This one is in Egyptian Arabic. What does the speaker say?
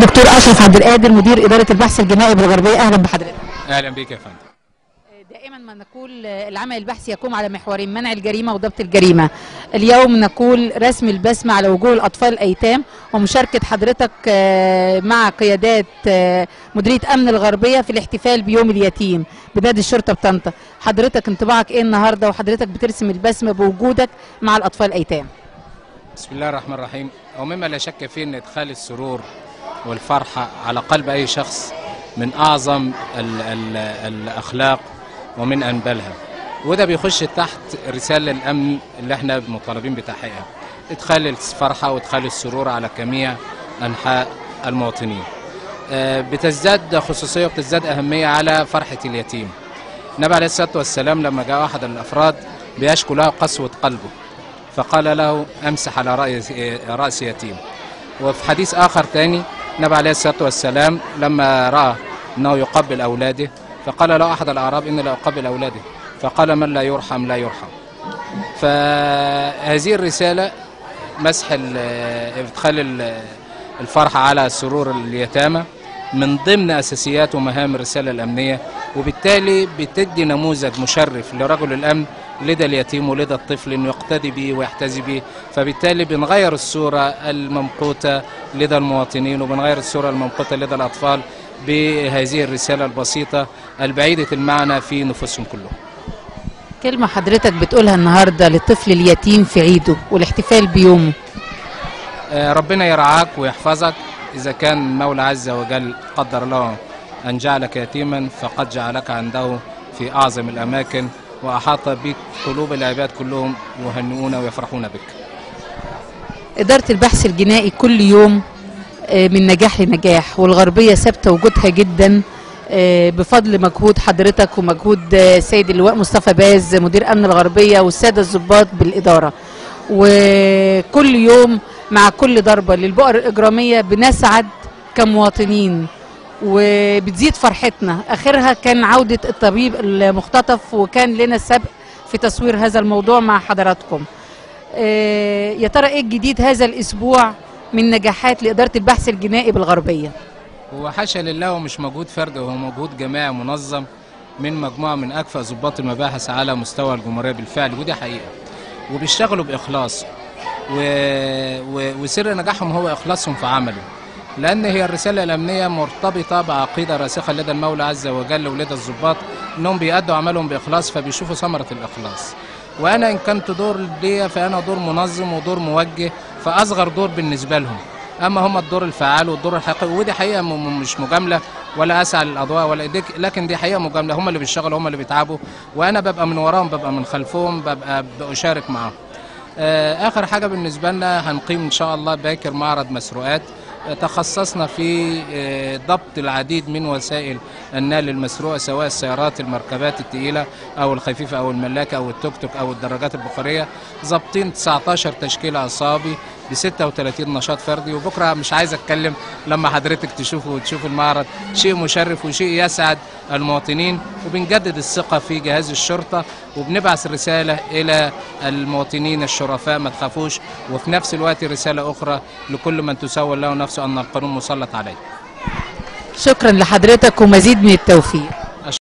دكتور اشرف عبد القادر مدير اداره البحث الجنائي بالغربيه اهلا بحضرتك اهلا بك يا فندم دائما ما نقول العمل البحثي يقوم على محورين منع الجريمه وضبط الجريمه اليوم نقول رسم البسمه على وجوه الاطفال الايتام ومشاركه حضرتك آه، مع قيادات آه، مديريه امن الغربيه في الاحتفال بيوم اليتيم بنادي الشرطه بطنطا حضرتك انطباعك ايه النهارده وحضرتك بترسم البسمه بوجودك مع الاطفال الايتام بسم الله الرحمن الرحيم ومما لا شك فيه ان ادخال السرور والفرحه على قلب اي شخص من اعظم ال ال الاخلاق ومن انبلها وده بيخش تحت رساله الامن اللي احنا مطالبين بتحقيقها ادخال الفرحه وادخال السرور على جميع انحاء المواطنين آه، بتزداد خصوصيه وبتزداد اهميه على فرحه اليتيم النبي عليه الصلاه والسلام لما جاء احد الافراد بيشكو له قسوه قلبه فقال له امسح على رأس راس يتيم وفي حديث اخر تاني النبي عليه الصلاه والسلام لما راى انه يقبل اولاده فقال له احد الاعراب اني لا اقبل اولاده فقال من لا يرحم لا يرحم فهذه الرساله مسح ال- ادخال ال- الفرحه على سرور اليتامى من ضمن اساسيات ومهام الرساله الامنيه وبالتالي بتدي نموذج مشرف لرجل الامن لدى اليتيم ولدى الطفل انه يقتدي به ويحتذي به فبالتالي بنغير الصوره الممقوته لدى المواطنين وبنغير الصوره الممقوته لدى الاطفال بهذه الرساله البسيطه البعيده المعنى في نفوسهم كلهم كلمه حضرتك بتقولها النهارده للطفل اليتيم في عيده والاحتفال بيومه آه، ربنا يرعاك ويحفظك إذا كان المولى عز وجل قدر له أن جعلك يتيما فقد جعلك عنده في أعظم الأماكن وأحاط بك قلوب العباد كلهم يهنئون ويفرحون بك إدارة البحث الجنائي كل يوم آه، من نجاح لنجاح والغربية ثابتة وجودها جدا آه، بفضل مجهود حضرتك ومجهود آه، سيد اللواء مصطفى باز مدير أمن الغربية والسادة الضباط بالإدارة وكل يوم مع كل ضربة للبؤر الإجرامية بنسعد كمواطنين وبتزيد فرحتنا آخرها كان عودة الطبيب المختطف وكان لنا السبق في تصوير هذا الموضوع مع حضراتكم آه، يا ترى ايه الجديد هذا الاسبوع من نجاحات لاداره البحث الجنائي بالغربيه هو حاشا لله ومش مجهود فردي وهو مجهود جماعي منظم من مجموعة من أكفأ ضباط المباحث على مستوى الجمهورية بالفعل ودي حقيقة وبيشتغلوا بإخلاص و... و... وسر نجاحهم هو إخلاصهم في عمله لأن هي الرسالة الأمنية مرتبطة بعقيدة راسخة لدى المولى عز وجل ولدى الضباط إنهم بيأدوا عملهم بإخلاص فبيشوفوا ثمرة الإخلاص وأنا إن كنت دور ليا فأنا دور منظم ودور موجه فأصغر دور بالنسبة لهم اما هم الدور الفعال والدور الحقيقي ودي حقيقه م- م- مش مجامله ولا اسعى للاضواء ولا دي لكن دي حقيقه مجامله هم اللي بيشتغلوا هم اللي بيتعبوا وانا ببقى من وراهم ببقى من خلفهم ببقى بشارك معاهم آه، اخر حاجه بالنسبه لنا هنقيم ان شاء الله باكر معرض مسروقات آه، تخصصنا في آه، ضبط العديد من وسائل النقل المسروقه سواء السيارات المركبات الثقيله او الخفيفه او الملاكه او التوك توك او الدراجات البخاريه ضابطين 19 تشكيله عصابي ب 36 نشاط فردي وبكره مش عايز اتكلم لما حضرتك تشوفه وتشوف المعرض شيء مشرف وشيء يسعد المواطنين وبنجدد الثقه في جهاز الشرطه وبنبعث رساله الى المواطنين الشرفاء ما تخافوش وفي نفس الوقت رساله اخرى لكل من تسول له نفسه ان القانون مسلط عليه شكرا لحضرتك ومزيد من التوفيق